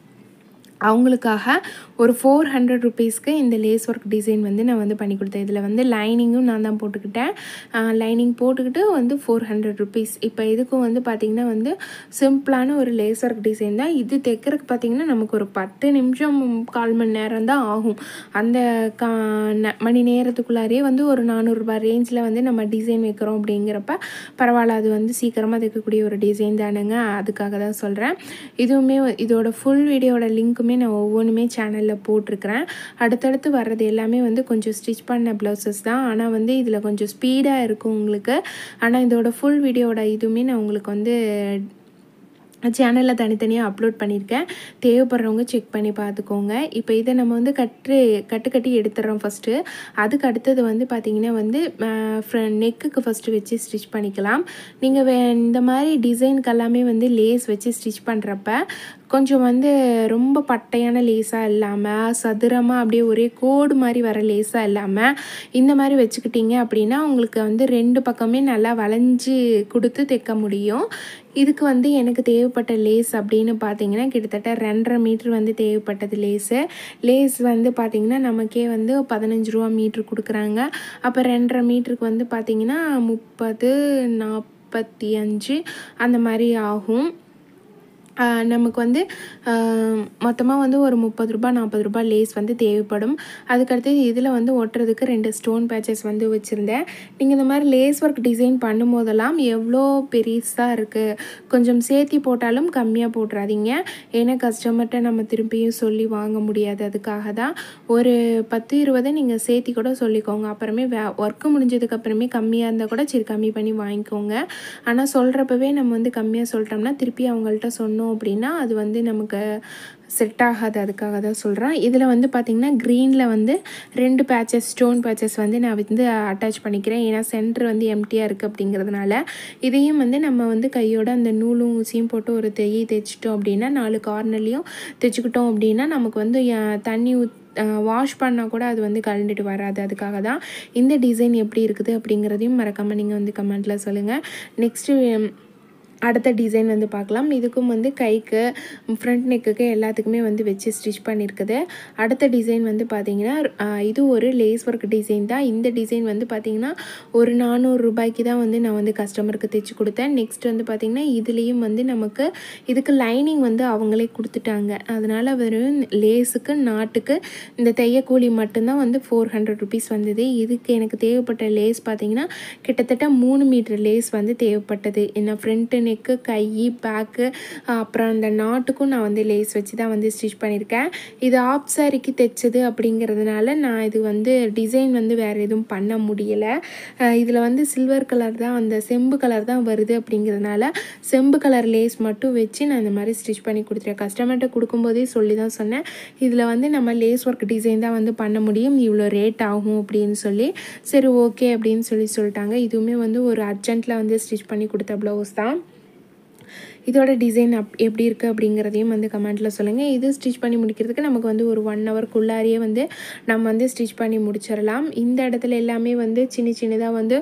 அவங்களுக்காக ஒரு ஃபோர் ஹண்ட்ரட் ருபீஸ்க்கு இந்த லேஸ் ஒர்க் டிசைன் வந்து நான் வந்து பண்ணி கொடுத்தேன் இதில் வந்து லைனிங்கும் நான் தான் போட்டுக்கிட்டேன் லைனிங் போட்டுக்கிட்டு வந்து ஃபோர் ஹண்ட்ரட் ருபீஸ் இப்போ இதுக்கும் வந்து பார்த்திங்கன்னா வந்து சிம்பிளான ஒரு லேஸ் ஒர்க் டிசைன் தான் இது தைக்கிறதுக்கு பார்த்திங்கன்னா நமக்கு ஒரு பத்து நிமிஷம் கால் மணி நேரம் தான் ஆகும் அந்த கா ந- மணி நேரத்துக்குள்ளாரே வந்து ஒரு நானூறுரூபா ரேஞ்சில் வந்து நம்ம டிசைன் வைக்கிறோம் அப்படிங்கிறப்ப பரவாயில்ல அது வந்து சீக்கிரமாக தைக்கக்கூடிய ஒரு டிசைன் தானுங்க அதுக்காக தான் சொல்கிறேன் இதுவுமே வ- இதோட ஃபுல் வீடியோட லிங்க்குமே நான் ஒவ்வொன்றுமே சேனலில் போட்டிருக்கிறேன் அடுத்தடுத்து வர்றது எல்லாமே வந்து கொஞ்சம் ஸ்டிச் பண்ண ப்ளவுசஸ் தான் ஆனால் வந்து இதில் கொஞ்சம் ஸ்பீடாக இருக்கும் உங்களுக்கு ஆனால் இதோட ஃபுல் வீடியோட இதுவுமே நான் உங்களுக்கு வந்து சேனலில் தனித்தனியாக அப்லோட் பண்ணியிருக்கேன் தேவைப்படுறவங்க செக் பண்ணி பார்த்துக்கோங்க இப்போ இதை நம்ம வந்து கட்டு கட்டு கட்டி எடுத்துடுறோம் ஃபஸ்ட்டு அதுக்கு அடுத்தது வந்து பார்த்திங்கன்னா வந்து நெக்குக்கு ஃபஸ்ட்டு வச்சு ஸ்டிச் பண்ணிக்கலாம் நீங்கள் வே இந்த மாதிரி டிசைனுக்கு எல்லாமே வந்து லேஸ் வச்சு ஸ்டிச் பண்ணுறப்ப கொஞ்சம் வந்து ரொம்ப பட்டையான லேஸாக இல்லாமல் சதுரமாக அப்படியே ஒரே கோடு மாதிரி வர லேஸாக இல்லாமல் இந்த மாதிரி வச்சுக்கிட்டீங்க அப்படின்னா உங்களுக்கு வந்து ரெண்டு பக்கமே நல்லா வளைஞ்சு கொடுத்து தைக்க முடியும் இதுக்கு வந்து எனக்கு தேவைப்பட்ட லேஸ் அப்படின்னு பார்த்தீங்கன்னா கிட்டத்தட்ட ரெண்டரை மீட்ரு வந்து தேவைப்பட்டது லேஸு லேஸ் வந்து பார்த்திங்கன்னா நமக்கே வந்து பதினஞ்சு ரூபா மீட்ரு கொடுக்குறாங்க அப்போ ரெண்டரை மீட்டருக்கு வந்து பார்த்திங்கன்னா முப்பது நாற்பத்தி அஞ்சு அந்த மாதிரி ஆகும் ஆஹ் நமக்கு வந்து மொத்தமாக வந்து ஒரு முப்பது ரூபாய் நாற்பது ரூபாய் லேஸ் வந்து தேவைப்படும் அதுக்கடுத்து இதில் வந்து ஒட்டுறதுக்கு ரெண்டு ஸ்டோன் பேச்சஸ் வந்து வச்சுருந்தேன் நீங்கள் இந்த மாதிரி லேஸ் ஒர்க் டிசைன் பண்ணும்போதெல்லாம் எவ்வளோ பெருசாக இருக்குது கொஞ்சம் சேர்த்தி போட்டாலும் கம்மியாக போட்டுறாதீங்க ஏன்னா கஸ்டமர்கிட்ட நம்ம திரும்பியும் சொல்லி வாங்க முடியாது அதுக்காக தான் ஒரு பத்து இருபதை நீங்கள் சேர்த்தி கூட சொல்லிக்கோங்க அப்புறமே வே ஒர்க்கு முடிஞ்சதுக்கு அப்புறமே கம்மியாக இருந்தால் கூட சரி கம்மி பண்ணி வாங்கிக்கோங்க ஆனால் சொல்கிறப்பவே நம்ம வந்து கம்மியாக சொல்லிட்டோம்னா திருப்பி அவங்கள்ட்ட சொன்னோம் அப்படின்னா அது வந்து நமக்கு செட் ஆகாது அதுக்காக தான் சொல்கிறேன் இதில் வந்து பார்த்திங்கன்னா க்ரீனில் வந்து ரெண்டு பேச்சஸ் ஸ்டோன் பேச்சஸ் வந்து நான் வந்து அட்டாச் பண்ணிக்கிறேன் ஏன்னா சென்டர் வந்து எம்டியாக இருக்குது அப்படிங்கிறதுனால இதையும் வந்து நம்ம வந்து கையோட அந்த நூலும் ஊசியும் போட்டு ஒரு தையை தைச்சிட்டோம் அப்படின்னா நாலு கார்னர்லேயும் தைச்சிக்கிட்டோம் அப்படின்னா நமக்கு வந்து அஹ், தண்ணி ஊத் வாஷ் பண்ணால் கூட அது வந்து கலண்டுட்டு வராது அதுக்காக தான் இந்த டிசைன் எப்படி இருக்குது அப்படிங்கிறதையும் மறக்காமல் நீங்கள் வந்து கமெண்ட்டில் சொல்லுங்கள் நெக்ஸ்ட்டு அடுத்த டிசைன் வந்து பார்க்கலாம் இதுக்கும் வந்து கைக்கு ஃப்ரண்ட் நெக்குக்கு எல்லாத்துக்குமே வந்து வச்சு ஸ்டிச் பண்ணியிருக்குது அடுத்த டிசைன் வந்து பார்த்திங்கன்னா ஆஹ், இது ஒரு லேஸ் ஒர்க் டிசைன் தான் இந்த டிசைன் வந்து பார்த்திங்கன்னா ஒரு நானூறு ரூபாய்க்கு தான் வந்து நான் வந்து கஸ்டமருக்கு தைச்சி கொடுத்தேன் நெக்ஸ்ட் வந்து பார்த்திங்கன்னா இதுலேயும் வந்து நமக்கு இதுக்கு லைனிங் வந்து அவங்களே கொடுத்துட்டாங்க அதனால் வெறும் லேஸுக்கு நாட்டுக்கு இந்த தையக்கூலி மட்டும்தான் வந்து ஃபோர் ஹண்ட்ரட் ருபீஸ் வந்தது இதுக்கு எனக்கு தேவைப்பட்ட லேஸ் பார்த்திங்கன்னா கிட்டத்தட்ட மூணு மீட்டர் லேஸ் வந்து தேவைப்பட்டது என்ன ஃப்ரண்ட்டு நெக்கு கை பேக்கு அப்புறம் அந்த நாட்டுக்கும் நான் வந்து லேஸ் வச்சு தான் வந்து ஸ்டிச் பண்ணியிருக்கேன் இது ஆப் சாரிக்கு தைச்சது அப்படிங்கிறதுனால நான் இது வந்து டிசைன் வந்து வேறு எதுவும் பண்ண முடியலை இதில் வந்து சில்வர் கலர் தான் அந்த செம்பு கலர் தான் வருது அப்படிங்கிறதுனால செம்பு கலர் லேஸ் மட்டும் வச்சு நான் இந்த மாதிரி ஸ்டிச் பண்ணி கொடுத்துருக்கேன் கஸ்டமர்கிட்ட கொடுக்கும்போதே சொல்லி தான் சொன்னேன் இதில் வந்து நம்ம லேஸ் ஒர்க் டிசைன் தான் வந்து பண்ண முடியும் இவ்வளோ ரேட் ஆகும் அப்படின்னு சொல்லி சரி ஓகே அப்படின்னு சொல்லி சொல்லிட்டாங்க இதுவுமே வந்து ஒரு அர்ஜென்ட்டில் வந்து ஸ்டிச் பண்ணி கொடுத்த ப்ளவுஸ் தான் இதோட டிசைன் அப் எப்படி இருக்குது அப்படிங்கிறதையும் வந்து கமெண்ட்டில் சொல்லுங்கள் இது ஸ்டிச் பண்ணி முடிக்கிறதுக்கு நமக்கு வந்து ஒரு ஒன் ஹவர்க்குள்ளாரியே வந்து நம்ம வந்து ஸ்டிச் பண்ணி முடிச்சிடலாம் இந்த இடத்துல எல்லாமே வந்து சின்ன சின்னதாக வந்து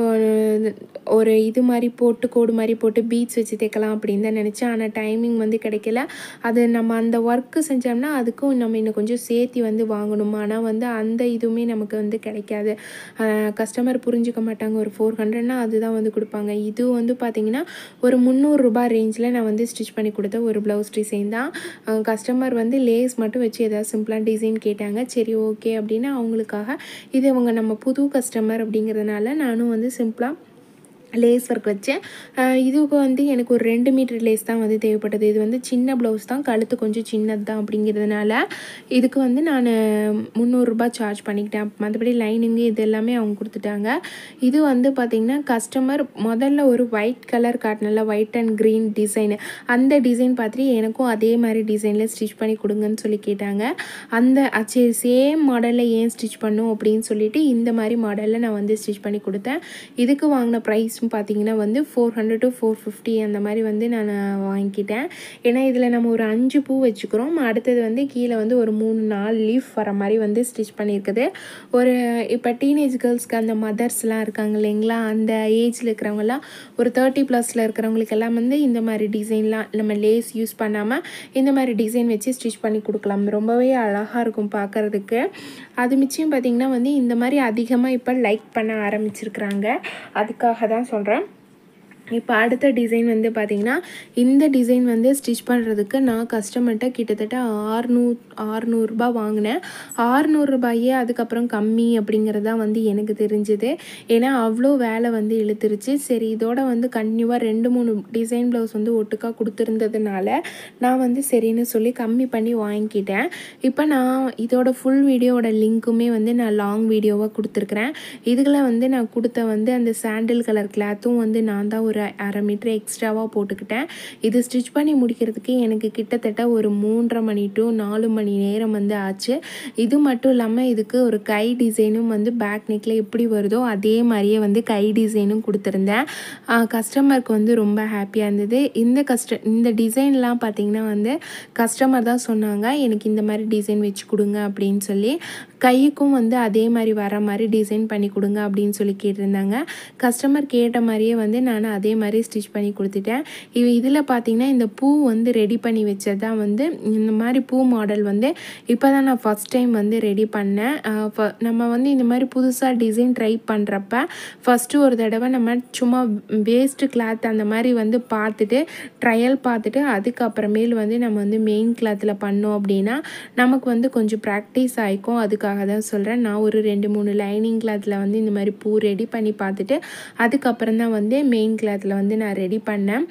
ஒரு- ஒரு இது மாதிரி போட்டு கோடு மாதிரி போட்டு பீட்ஸ் வச்சு தைக்கலாம் அப்படின்னு தான் நினச்சேன் ஆனால் டைமிங் வந்து கிடைக்கல அது நம்ம அந்த ஒர்க்கு செஞ்சோம்னா அதுக்கும் நம்ம இன்னும் கொஞ்சம் சேர்த்தி வந்து வாங்கணும் ஆனால் வந்து அந்த இதுவுமே நமக்கு வந்து கிடைக்காது கஸ்டமர் புரிஞ்சுக்க மாட்டாங்க ஒரு ஃபோர் ஹண்ட்ரட்னா அதுதான் வந்து கொடுப்பாங்க இது வந்து பார்த்திங்கன்னா ஒரு முந்நூறுரூபா ரேஞ்சில் நான் வந்து ஸ்டிச் பண்ணி கொடுத்த ஒரு ப்ளவுஸ் டிசைன் தான் கஸ்டமர் வந்து லேஸ் மட்டும் வச்சு ஏதாவது சிம்பிளாக டிசைன் கேட்டாங்க சரி ஓகே அப்படின்னு அவங்களுக்காக இது அவங்க நம்ம புது கஸ்டமர் அப்படிங்கிறதுனால நானும் வந்து சிம்பிளாக லேஸ் ஒர்க் வச்சேன் அஹ் இதுக்கு வந்து எனக்கு ஒரு ரெண்டு மீட்டர் லேஸ் தான் வந்து தேவைப்பட்டது இது வந்து சின்ன ப்ளவுஸ் தான் கழுத்து கொஞ்சம் சின்னது தான் அப்படிங்கிறதுனால இதுக்கு வந்து நான் முந்நூறுரூபா சார்ஜ் பண்ணிக்கிட்டேன் மற்றபடி லைனிங்கு இது எல்லாமே அவங்க கொடுத்துட்டாங்க இது வந்து பார்த்திங்கன்னா கஸ்டமர் முதல்ல ஒரு ஒயிட் கலர் காட்டினல ஒயிட் அண்ட் க்ரீன் டிசைனு அந்த டிசைன் பார்த்துட்டு எனக்கும் அதே மாதிரி டிசைனில் ஸ்டிச் பண்ணி கொடுங்கன்னு சொல்லி கேட்டாங்க அந்த சரி சேம் மாடலில் ஏன் ஸ்டிச் பண்ணும் அப்படின்னு சொல்லிட்டு இந்த மாதிரி மாடலில் நான் வந்து ஸ்டிச் பண்ணி கொடுத்தேன் இதுக்கு வாங்கின ப்ரைஸும் பார்த்தீங்கன்னா வந்து four hundred to four fifty அந்த மாதிரி வந்து நான் வாங்கிக்கிட்டேன் ஏன்னா இதில் நம்ம ஒரு அஞ்சு பூ வச்சுக்கிறோம் அடுத்தது வந்து கீழே வந்து ஒரு மூணு நாலு லீஃப் வர மாதிரி வந்து ஸ்டிச் பண்ணியிருக்குது ஒரு இப்போ டீனேஜ் கேர்ள்ஸ்க்கு அந்த மதர்ஸ்லாம் இருக்காங்க இல்லைங்களா அந்த ஏஜில் இருக்கிறவங்கலாம் ஒரு தேர்ட்டி ப்ளஸில் இருக்கிறவங்களுக்கு எல்லாம் வந்து இந்த மாதிரி டிசைன்லாம் நம்ம லேஸ் யூஸ் பண்ணாமல் இந்த மாதிரி டிசைன் வச்சு ஸ்டிச் பண்ணி கொடுக்கலாம் ரொம்பவே அழகாக இருக்கும் பார்க்குறதுக்கு அது மிச்சம் பார்த்திங்கன்னா வந்து இந்த மாதிரி அதிகமாக இப்போ லைக் பண்ண ஆரம்பிச்சிருக்கிறாங்க அதுக்காக தான் சொல்கிறேன் இப்போ அடுத்த டிசைன் வந்து பார்த்திங்கன்னா இந்த டிசைன் வந்து ஸ்டிச் பண்ணுறதுக்கு நான் கஸ்டமர்கிட்ட கிட்டத்தட்ட ஆறுநூ ஆறுநூறுபா வாங்கினேன் ஆறுநூறுபாயே அதுக்கப்புறம் கம்மி அப்படிங்கிறது தான் வந்து எனக்கு தெரிஞ்சுது ஏன்னா அவ்வளோ வேலை வந்து இழுத்துருச்சு சரி இதோட வந்து கன்டினியூவாக ரெண்டு மூணு டிசைன் ப்ளவுஸ் வந்து ஒட்டுக்கா கொடுத்துருந்ததுனால நான் வந்து சரின்னு சொல்லி கம்மி பண்ணி வாங்கிக்கிட்டேன் இப்போ நான் இதோட ஃபுல் வீடியோவோட லிங்க்குமே வந்து நான் லாங் வீடியோவாக கொடுத்துருக்குறேன் இதில் வந்து நான் கொடுத்த வந்து அந்த சாண்டில் கலர் கிளாத்தும் வந்து நான் தான் ஒரு அரை மீட்டர் எக்ஸ்ட்ராவாக போட்டுக்கிட்டேன் இது ஸ்டிச் பண்ணி முடிக்கிறதுக்கு எனக்கு கிட்டத்தட்ட ஒரு மூன்றரை மணி டு நாலு மணி நேரம் வந்து ஆச்சு இது மட்டும் இல்லாமல் இதுக்கு ஒரு கை டிசைனும் வந்து பேக் நெக்கில் எப்படி வருதோ அதே மாதிரியே வந்து கை டிசைனும் கொடுத்துருந்தேன் கஸ்டமருக்கு வந்து ரொம்ப ஹாப்பியாக இருந்தது இந்த கஸ்ட இந்த டிசைன்லாம் பார்த்திங்கன்னா வந்து கஸ்டமர் தான் சொன்னாங்க எனக்கு இந்த மாதிரி டிசைன் வச்சு கொடுங்க அப்படின்னு சொல்லி கைக்கும் வந்து அதே மாதிரி வர மாதிரி டிசைன் பண்ணி கொடுங்க அப்படின்னு சொல்லி கேட்டிருந்தாங்க கஸ்டமர் கேட்ட மாதிரியே வந்து நான் அதே மாதிரி ஸ்டிச் பண்ணி கொடுத்துட்டேன் இவ இதில் பார்த்தீங்கன்னா இந்த பூ வந்து ரெடி பண்ணி வச்சது தான் வந்து இந்த மாதிரி பூ மாடல் வந்து இப்போ தான் நான் ஃபஸ்ட் டைம் வந்து ரெடி பண்ணேன் அஹ் ஃப- நம்ம வந்து இந்த மாதிரி புதுசாக டிசைன் ட்ரை பண்ணுறப்ப ஃபஸ்ட்டு ஒரு தடவை நம்ம சும்மா வேஸ்ட்டு கிளாத் அந்த மாதிரி வந்து பார்த்துட்டு ட்ரையல் பார்த்துட்டு அதுக்கப்புறமேல் வந்து நம்ம வந்து மெயின் கிளாத்தில் பண்ணோம் அப்படின்னா நமக்கு வந்து கொஞ்சம் ப்ராக்டிஸ் ஆகிக்கும் அதுக்காக தான் சொல்கிறேன் நான் ஒரு ரெண்டு மூணு லைனிங் கிளாத்தில் வந்து இந்த மாதிரி பூ ரெடி பண்ணி பார்த்துட்டு அதுக்கப்புறம் தான் வந்து மெயின் கிளாத்தில் வந்து நான் ரெடி பண்ணேன்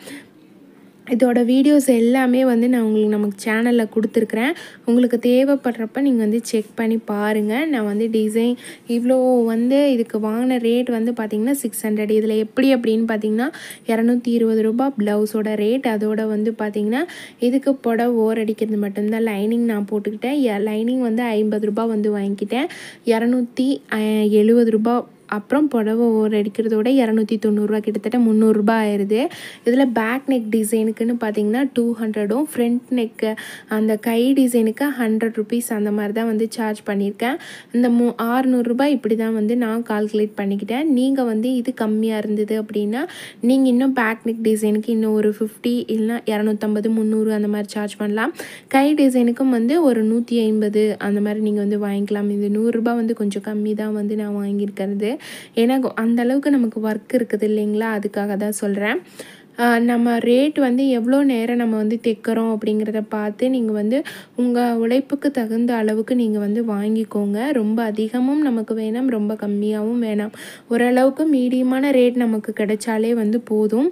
இதோட வீடியோஸ் எல்லாமே வந்து நான் உங்களுக்கு நமக்கு சேனலில் கொடுத்துருக்குறேன் உங்களுக்கு தேவைப்படுறப்ப நீங்கள் வந்து செக் பண்ணி பாருங்கள் நான் வந்து டிசைன் இவ்வளோ வந்து இதுக்கு வாங்கின ரேட் வந்து பார்த்திங்கன்னா சிக்ஸ் ஹண்ட்ரட் இதில் எப்படி அப்படின்னு பார்த்தீங்கன்னா இரநூத்தி இருபது ரூபாய் ப்ளவுஸோட ரேட் அதோட வந்து பார்த்திங்கன்னா இதுக்கு புடவை ஓர் அடிக்கிறது மட்டும்தான் லைனிங் நான் போட்டுக்கிட்டேன் லைனிங் வந்து ஐம்பது ரூபாய் வந்து வாங்கிக்கிட்டேன் இரநூத்தி எழுபது ரூபாய் அப்புறம் புடவை ஓர் அடிக்கிறதோட இரநூத்தி தொண்ணூறுரூவா கிட்டத்தட்ட முந்நூறுரூபா ஆயிடுது இதில் பேக் நெக் டிசைனுக்குன்னு பார்த்தீங்கன்னா டூ ஹண்ட்ரடும் ஃப்ரண்ட் நெக்கு அந்த கை டிசைனுக்கு ஹண்ட்ரட் ருபீஸ் அந்த மாதிரி தான் வந்து சார்ஜ் பண்ணியிருக்கேன் இந்த மூ ஆறுநூறுபா இப்படி தான் வந்து நான் கால்குலேட் பண்ணிக்கிட்டேன் நீங்கள் வந்து இது கம்மியாக இருந்தது அப்படின்னா நீங்கள் இன்னும் பேக் நெக் டிசைனுக்கு இன்னும் ஒரு ஃபிஃப்டி இல்லைனா இரநூத்தம்பது முந்நூறு அந்த மாதிரி சார்ஜ் பண்ணலாம் கை டிசைனுக்கும் வந்து ஒரு நூற்றி ஐம்பது அந்த மாதிரி நீங்கள் வந்து வாங்கிக்கலாம் இந்த நூறுரூபா வந்து கொஞ்சம் கம்மி தான் வந்து நான் வாங்கியிருக்கிறது ஏன்னா அந்த அளவுக்கு நமக்கு ஒர்க் இருக்குது இல்லைங்களா அதுக்காக தான் சொல்கிறேன் நம்ம ரேட் வந்து எவ்வளோ நேரம் நம்ம வந்து தைக்கிறோம் அப்படிங்கிறத பார்த்து நீங்கள் வந்து உங்கள் உழைப்புக்கு தகுந்த அளவுக்கு நீங்கள் வந்து வாங்கிக்கோங்க ரொம்ப அதிகமும் நமக்கு வேணாம் ரொம்ப கம்மியாகவும் வேணாம் ஓரளவுக்கு மீடியமான ரேட் நமக்கு கிடைச்சாலே வந்து போதும்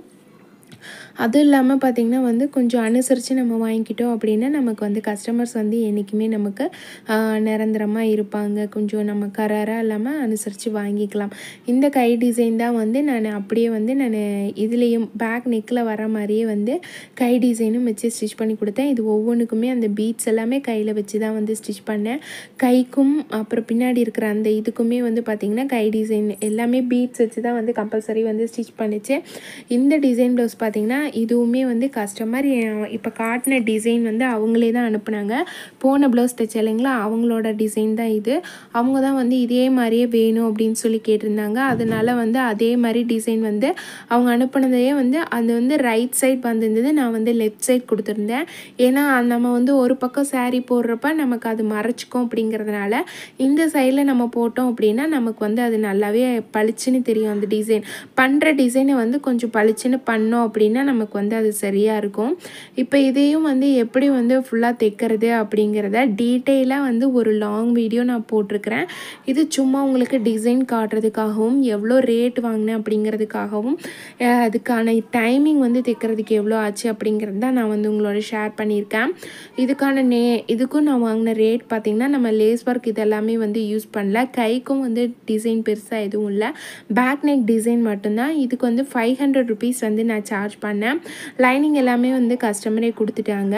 அதுவும் இல்லாமல் பார்த்திங்கன்னா வந்து கொஞ்சம் அனுசரித்து நம்ம வாங்கிக்கிட்டோம் அப்படின்னா நமக்கு வந்து கஸ்டமர்ஸ் வந்து என்றைக்குமே நமக்கு நிரந்தரமாக இருப்பாங்க கொஞ்சம் நம்ம கராராக இல்லாமல் அனுசரித்து வாங்கிக்கலாம் இந்த கை டிசைன் தான் வந்து நான் அப்படியே வந்து நான் இதுலேயும் பேக் நெக்கில் வர மாதிரியே வந்து கை டிசைனும் வச்சு ஸ்டிச் பண்ணி கொடுத்தேன் இது ஒவ்வொன்றுக்குமே அந்த பீட்ஸ் எல்லாமே கையில் வச்சு தான் வந்து ஸ்டிச் பண்ணேன் கைக்கும் அப்புறம் பின்னாடி இருக்கிற அந்த இதுக்குமே வந்து பார்த்திங்கன்னா கை டிசைன் எல்லாமே பீட்ஸ் வச்சு தான் வந்து கம்பல்சரி வந்து ஸ்டிச் பண்ணிச்சு இந்த டிசைன் ப்ளவுஸ் பார்த்திங்கன்னா இதுவுமே வந்து கஸ்டமர் இப்போ காட்டின டிசைன் வந்து அவங்களே தான் அனுப்புனாங்க போன ப்ளவுஸ் தைச்ச இல்லைங்களா அவங்களோட டிசைன் தான் இது அவங்க தான் வந்து இதே மாதிரியே வேணும் அப்படின்னு சொல்லி கேட்டிருந்தாங்க அதனால வந்து அதே மாதிரி டிசைன் வந்து அவங்க அனுப்புனதையே வந்து அது வந்து ரைட் சைட் வந்திருந்தது நான் வந்து லெஃப்ட் சைட் கொடுத்துருந்தேன் ஏன்னா நம்ம வந்து ஒரு பக்கம் saree போடுறப்ப நமக்கு அது மறைச்சிக்கும் அப்படிங்கிறதுனால இந்த சைடில் நம்ம போட்டோம் அப்படின்னா நமக்கு வந்து அது நல்லாவே பளிச்சுன்னு தெரியும் அந்த டிசைன் பண்ணுற டிசைனை வந்து கொஞ்சம் பளிச்சுன்னு பண்ணோம் அப்படின்னா நமக்கு வந்து அது சரியாக இருக்கும் இப்போ இதையும் வந்து எப்படி வந்து ஃபுல்லாக தைக்கிறது அப்படிங்கிறத டீட்டெயிலாக வந்து ஒரு லாங் வீடியோ நான் போட்டிருக்கிறேன் இது சும்மா உங்களுக்கு டிசைன் காட்டுறதுக்காகவும் எவ்வளோ ரேட் வாங்கினேன் அப்படிங்கிறதுக்காகவும் அஹ் அதுக்கான டைமிங் வந்து தைக்கிறதுக்கு எவ்வளோ ஆச்சு அப்படிங்கிறது தான் நான் வந்து உங்களோட ஷேர் பண்ணியிருக்கேன் இதுக்கான நே இதுக்கும் நான் வாங்கின ரேட் பார்த்திங்கன்னா நம்ம லேஸ் ஒர்க் இதெல்லாமே வந்து யூஸ் பண்ணல கைக்கும் வந்து டிசைன் பெருசாக எதுவும் இல்லை பேக் நெக் டிசைன் மட்டும்தான் இதுக்கு வந்து ஃபைவ் ஹண்ட்ரட் ருபீஸ் வந்து நான் சார்ஜ் பண்ணேன் லைனிங் எல்லாமே வந்து கஸ்டமரே கொடுத்துட்டாங்க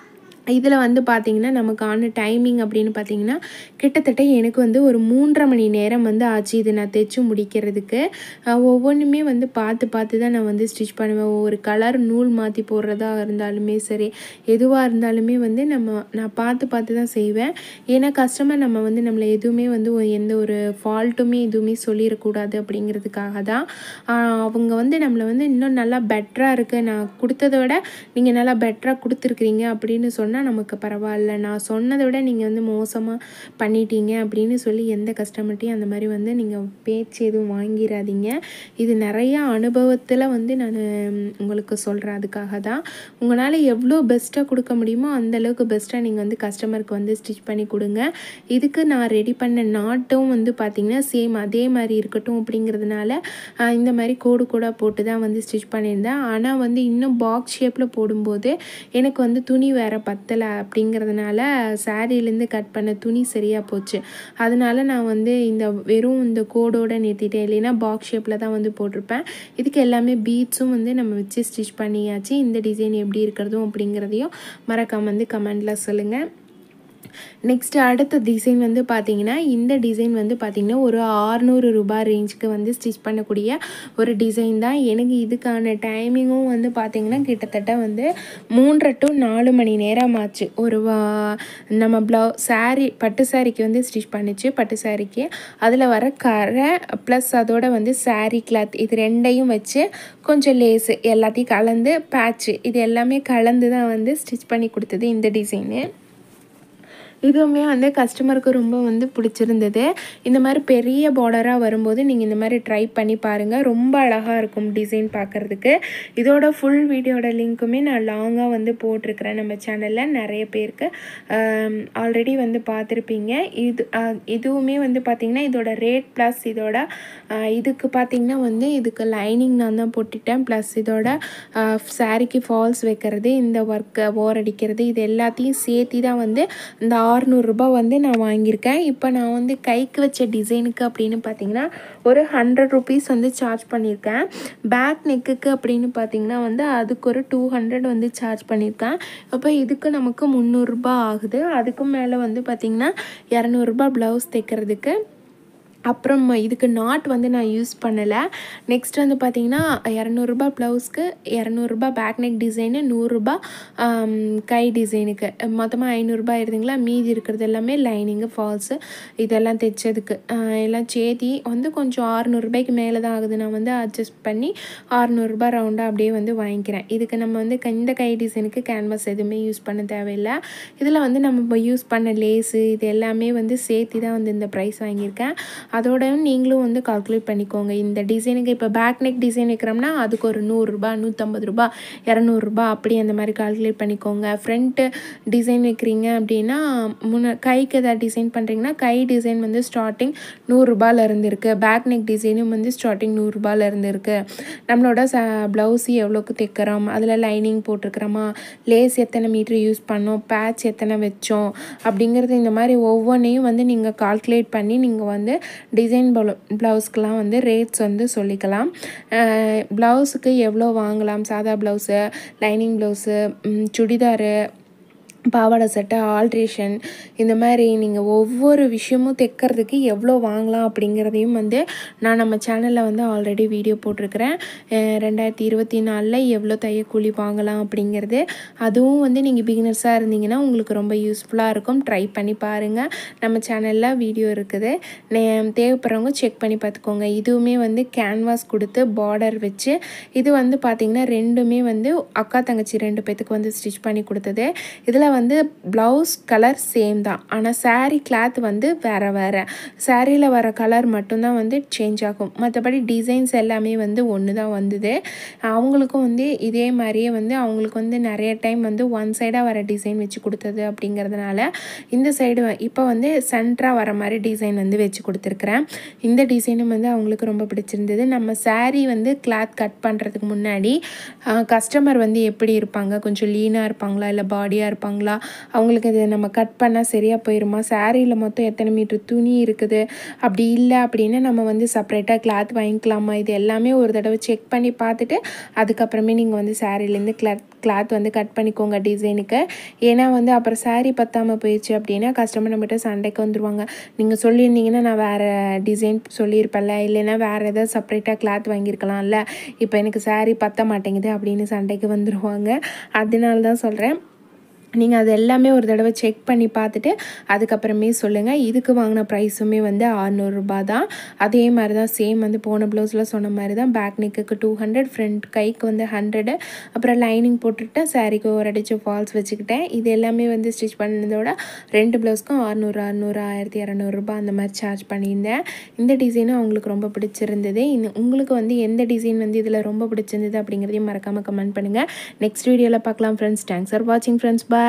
இதில் வந்து பார்த்திங்கன்னா நமக்கான டைமிங் அப்படின்னு பார்த்தீங்கன்னா கிட்டத்தட்ட எனக்கு வந்து ஒரு மூன்றரை மணி நேரம் வந்து ஆச்சு இது நான் தைச்சு முடிக்கிறதுக்கு அஹ் ஒவ்வொன்றுமே வந்து பார்த்து பார்த்து தான் நான் வந்து ஸ்டிச் பண்ணுவேன் ஒவ்வொரு கலர் நூல் மாற்றி போடுறதா இருந்தாலுமே சரி எதுவாக இருந்தாலுமே வந்து நம்ம நான் பார்த்து பார்த்து தான் செய்வேன் ஏன்னா கஸ்டமர் நம்ம வந்து நம்மளை எதுவுமே வந்து ஒரு- எந்த ஒரு ஃபால்ட்டுமே எதுவுமே சொல்லிடக்கூடாது அப்படிங்கிறதுக்காக தான் ஆஹ் அவங்க வந்து நம்மளை வந்து இன்னும் நல்லா பெட்டராக இருக்குது நான் கொடுத்தத விட நீங்கள் நல்லா பெட்டராக கொடுத்துருக்குறீங்க அப்படின்னு சொன்னால் நமக்கு பரவாயில்ல நான் சொன்னதை விட நீங்கள் வந்து மோசமாக பண்ணிட்டீங்க அப்படின்னு சொல்லி எந்த கஸ்டமர்ட்டையும் அந்த மாதிரி வந்து நீங்கள் பேச்சு எதுவும் வாங்கிடாதீங்க இது நிறையா அனுபவத்தில் வந்து நான் உங்களுக்கு சொல்கிறேன் அதுக்காக தான் உங்களால் எவ்வளோ பெஸ்ட்டாக கொடுக்க முடியுமோ அந்த அளவுக்கு பெஸ்ட்டாக நீங்கள் வந்து கஸ்டமருக்கு வந்து ஸ்டிச் பண்ணி கொடுங்க இதுக்கு நான் ரெடி பண்ண நாட்டும் வந்து பார்த்திங்கன்னா சேம் அதே மாதிரி இருக்கட்டும் அப்படிங்கிறதுனால ஆஹ், இந்த மாதிரி கோடு கூட போட்டு தான் வந்து ஸ்டிச் பண்ணியிருந்தேன் ஆனால் வந்து இன்னும் பாக்ஸ் ஷேப்பில் போடும்போது எனக்கு வந்து துணி வேறு பத்தலை அப்படிங்கிறதுனால சாரீலேருந்து கட் பண்ண துணி சரியாக போச்சு அதனால நான் வந்து இந்த வெறும் இந்த கோடோட நிறுத்திட்டேன் இல்லைன்னா பாக்ஸ் ஷேப்பில் தான் வந்து போட்டிருப்பேன் இதுக்கு எல்லாமே பீட்ஸும் வந்து நம்ம வச்சு ஸ்டிச் பண்ணியாச்சு இந்த டிசைன் எப்படி இருக்கிறதும் அப்படிங்கிறதையும் மறக்காம வந்து கமெண்டில் சொல்லுங்கள் நெக்ஸ்ட் அடுத்த டிசைன் வந்து பார்த்தீங்கன்னா இந்த டிசைன் வந்து பார்த்தீங்கன்னா ஒரு ஆறுநூறு ரூபாய் ரேஞ்சுக்கு வந்து ஸ்டிச் பண்ணக்கூடிய ஒரு டிசைன் தான் எனக்கு இதுக்கான டைமிங்கும் வந்து பார்த்தீங்கன்னா கிட்டத்தட்ட வந்து மூன்றரை டு நாலு மணி நேரம் ஆச்சு ஒரு வா- நம்ம ப்ளவு saree பட்டு சாரிக்கு வந்து ஸ்டிச் பண்ணிச்சு பட்டு சாரிக்கு அதில் வர கரை ப்ளஸ் அதோட வந்து saree கிளாத் இது ரெண்டையும் வச்சு கொஞ்சம் லேஸு எல்லாத்தையும் கலந்து பேட்ச்சு இது எல்லாமே கலந்து தான் வந்து ஸ்டிச் பண்ணி கொடுத்தது இந்த டிசைனு இதுவுமே வந்து கஸ்டமருக்கு ரொம்ப வந்து பிடிச்சிருந்தது இந்த மாதிரி பெரிய பார்டராக வரும்போது நீங்கள் இந்த மாதிரி ட்ரை பண்ணி பாருங்கள் ரொம்ப அழகாக இருக்கும் டிசைன் பார்க்குறதுக்கு இதோட ஃபுல் வீடியோட லிங்க்குமே நான் லாங்காக வந்து போட்டிருக்கிறேன் நம்ம சேனலில் நிறைய பேருக்கு ஆல்ரெடி வந்து பார்த்துருப்பீங்க இது ஆஹ், இதுவுமே வந்து பார்த்திங்கன்னா இதோட ரேட் ப்ளஸ் இதோட ஆஹ், இதுக்கு பார்த்திங்கன்னா வந்து இதுக்கு லைனிங் நான் தான் போட்டுட்டேன் ப்ளஸ் இதோட சாரிக்கு ஃபால்ஸ் வைக்கிறது இந்த ஒர்க்கை ஓர் அடிக்கிறது இது எல்லாத்தையும் சேர்த்து தான் வந்து இந்த ஆறுநூறுபா வந்து நான் வாங்கியிருக்கேன் இப்போ நான் வந்து கைக்கு வச்ச டிசைனுக்கு அப்படின்னு பார்த்தீங்கன்னா ஒரு ஹண்ட்ரட் ருபீஸ் வந்து சார்ஜ் பண்ணியிருக்கேன் பேக் நெக்குக்கு அப்படின்னு பார்த்தீங்கன்னா வந்து அதுக்கு ஒரு டூ ஹண்ட்ரட் வந்து சார்ஜ் பண்ணியிருக்கேன் அப்போ இதுக்கு நமக்கு முந்நூறுரூபா ஆகுது அதுக்கும் மேலே வந்து பார்த்திங்கன்னா இரநூறுபா ப்ளவுஸ் தைக்கிறதுக்கு அப்புறம் இதுக்கு நாட் வந்து நான் யூஸ் பண்ணலை நெக்ஸ்ட் வந்து பார்த்திங்கன்னா இரநூறுபா ப்ளவுஸ்க்கு இரநூறுபா பேக் நெக் டிசைனு நூறுரூபா ஆம், கை டிசைனுக்கு மொத்தமாக ஐநூறுரூபா ஆயிருதுங்களா மீதி இருக்கிறது எல்லாமே லைனிங்கு ஃபால்ஸு இதெல்லாம் தைச்சதுக்கு ஆஹ், எல்லாம் சேர்த்தி வந்து கொஞ்சம் ஆறுநூறுபாய்க்கு மேலே தான் ஆகுது நான் வந்து அட்ஜஸ்ட் பண்ணி ஆறுநூறுபா ரவுண்டாக அப்படியே வந்து வாங்கிக்கிறேன் இதுக்கு நம்ம வந்து க- இந்த கை டிசைனுக்கு கேன்வாஸ் எதுவுமே யூஸ் பண்ண தேவையில்லை இதில் வந்து நம்ம இப்போ யூஸ் பண்ண லேஸு இது எல்லாமே வந்து சேர்த்து தான் வந்து இந்த ப்ரைஸ் வாங்கியிருக்கேன் அதோட நீங்களும் வந்து கால்குலேட் பண்ணிக்கோங்க இந்த டிசைனுக்கு இப்போ பேக் நெக் டிசைன் வைக்கிறோம்னா அதுக்கு ஒரு நூறுரூபா நூற்றம்பது ரூபா இரநூறுபா அப்படி அந்த மாதிரி கால்குலேட் பண்ணிக்கோங்க ஃப்ரண்ட்டு டிசைன் வைக்கிறீங்க அப்படின்னா முன்ன கைக்கு ஏதாவது டிசைன் பண்ணுறீங்கன்னா கை டிசைன் வந்து ஸ்டார்டிங் நூறுரூபாலேருந்து இருக்குது பேக் நெக் டிசைனும் வந்து ஸ்டார்டிங் நூறுரூபாலேருந்து இருக்குது நம்மளோட ச ப்ளவுஸ் எவ்வளோக்கு தைக்கிறோம் அதில் லைனிங் போட்டிருக்கிறோமா லேஸ் எத்தனை மீட்ரு யூஸ் பண்ணோம் பேட்ச் எத்தனை வச்சோம் அப்படிங்கிறது இந்த மாதிரி ஒவ்வொன்றையும் வந்து நீங்கள் கால்குலேட் பண்ணி நீங்கள் வந்து டிசைன் ப்ளவுஸ்க்கெலாம் வந்து ரேட்ஸ் வந்து சொல்லிக்கலாம் ப்ளவுஸுக்கு எவ்வளோ வாங்கலாம் சாதா ப்ளவுஸு லைனிங் ப்ளவுஸு சுடிதாரு பாவாடை சட்டை ஆல்ட்ரேஷன் இந்த மாதிரி நீங்கள் ஒவ்வொரு விஷயமும் தைக்கிறதுக்கு எவ்வளோ வாங்கலாம் அப்படிங்கிறதையும் வந்து நான் நம்ம சேனலில் வந்து ஆல்ரெடி வீடியோ போட்டிருக்கிறேன் அஹ் ரெண்டாயிரத்தி இருபத்தி நாலில் எவ்வளோ தையக்கூலி வாங்கலாம் அப்படிங்கிறது அதுவும் வந்து நீங்கள் பிகினர்ஸாக இருந்தீங்கன்னா உங்களுக்கு ரொம்ப யூஸ்ஃபுல்லாக இருக்கும் ட்ரை பண்ணி பாருங்கள் நம்ம சேனலில் வீடியோ இருக்குது நே- தேவைப்படுறவங்க செக் பண்ணி பார்த்துக்கோங்க இதுவுமே வந்து கேன்வாஸ் கொடுத்து பார்டர் வச்சு இது வந்து பார்த்திங்கன்னா ரெண்டுமே வந்து அக்கா தங்கச்சி ரெண்டு பேத்துக்கு வந்து ஸ்டிச் பண்ணி கொடுத்தது இதில் வந்து ப்ளவுஸ் கலர் சேம் தான் ஆனால் saree கிளாத் வந்து வேறு வேறு சாரியில் வர கலர் மட்டும்தான் வந்து சேஞ்ச் ஆகும் மற்றபடி டிசைன்ஸ் எல்லாமே வந்து ஒன்று தான் வந்தது அவங்களுக்கும் வந்து இதே மாதிரியே வந்து அவங்களுக்கு வந்து நிறைய டைம் வந்து ஒன் சைடாக வர டிசைன் வச்சு கொடுத்தது அப்படிங்கிறதுனால இந்த சைடு இப்போ வந்து சென்டராக வர மாதிரி டிசைன் வந்து வச்சு கொடுத்துருக்குறேன் இந்த டிசைனும் வந்து அவங்களுக்கு ரொம்ப பிடிச்சிருந்தது நம்ம saree வந்து கிளாத் கட் பண்ணுறதுக்கு முன்னாடி கஸ்டமர் வந்து எப்படி இருப்பாங்க கொஞ்சம் லீனாக இருப்பாங்களா இல்லை பாடியாக இருப்பாங்களா அவங்களுக்கு இது நம்ம கட் பண்ணால் சரியாக போயிருமா சாரியில் மொத்தம் எத்தனை மீட்டர் துணி இருக்குது அப்படி இல்லை அப்படின்னா நம்ம வந்து செப்பரேட்டாக கிளாத் வாங்கிக்கலாமா இது எல்லாமே ஒரு தடவை செக் பண்ணி பார்த்துட்டு அதுக்கப்புறமே நீங்கள் வந்து சாரிலேருந்து கிளாத் கிளாத் வந்து கட் பண்ணிக்கோங்க டிசைனுக்கு ஏன்னா வந்து அப்புறம் saree பத்தாமல் போயிடுச்சு அப்படின்னா கஸ்டமர் நம்மகிட்ட சண்டைக்கு வந்துருவாங்க நீங்கள் சொல்லியிருந்தீங்கன்னா நான் வேறு டிசைன் சொல்லியிருப்பேன்ல இல்லைன்னா வேறு ஏதாவது செப்பரேட்டாக கிளாத் வாங்கியிருக்கலாம்ல இப்போ எனக்கு saree பத்த மாட்டேங்குது அப்படின்னு சண்டைக்கு வந்துருவாங்க அதனால தான் சொல்கிறேன் நீங்கள் அது எல்லாமே ஒரு தடவை செக் பண்ணி பார்த்துட்டு அதுக்கப்புறமே சொல்லுங்கள் இதுக்கு வாங்கின ப்ரைஸுமே வந்து அறநூறுபா தான் அதே மாதிரி தான் சேம் வந்து போன ப்ளவுஸில் சொன்ன மாதிரி தான் பேக் நெக்குக்கு டூ ஹண்ட்ரட் ஃப்ரண்ட் கைக்கு வந்து ஹண்ட்ரடு அப்புறம் லைனிங் போட்டுட்டு சாரீக்கு ஒரு அடிச்சு ஃபால்ஸ் வச்சுக்கிட்டேன் இது எல்லாமே வந்து ஸ்டிச் பண்ணதோட ரெண்டு ப்ளவுஸ்க்கும் அறநூறு அறநூறு ஆயிரத்தி இரநூறுபா அந்த மாதிரி சார்ஜ் பண்ணியிருந்தேன் இந்த டிசைனும் அவங்களுக்கு ரொம்ப பிடிச்சிருந்தது இந்த உங்களுக்கு வந்து எந்த டிசைன் வந்து இதில் ரொம்ப பிடிச்சிருந்தது அப்படிங்கிறதையும் மறக்காமல் கமெண்ட் பண்ணுங்கள் நெக்ஸ்ட் வீடியோவில் பார்க்கலாம் ஃப்ரெண்ட்ஸ் தேங்க்ஸ் ஃபார் வாட்சிங் ஃப்ரெண்ட்ஸ் பை